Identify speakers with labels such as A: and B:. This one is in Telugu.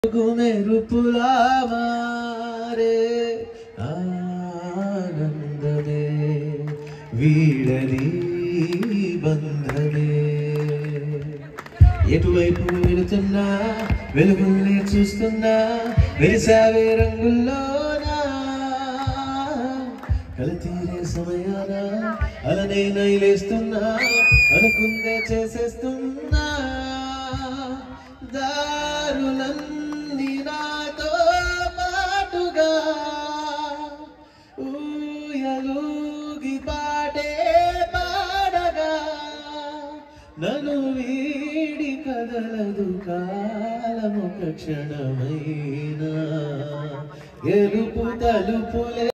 A: మెరుపులా మారే ఆనందమే వీడని బంధమే ఎటువైపు వెళుతున్నా వెలుగుల్ని చూస్తున్నా వెలిసావే రంగుల్లోనా కలతీరే సమయాన అలనే నైలేస్తున్నా అనుకుందే చేసేస్తున్నా దారులన్నీ నాతో పాటుగా ఊయలూగి పాటే పాడగా నన్ను వీడి కదలదు కాలమొక క్షణమైనా గెలుపు తలుపులే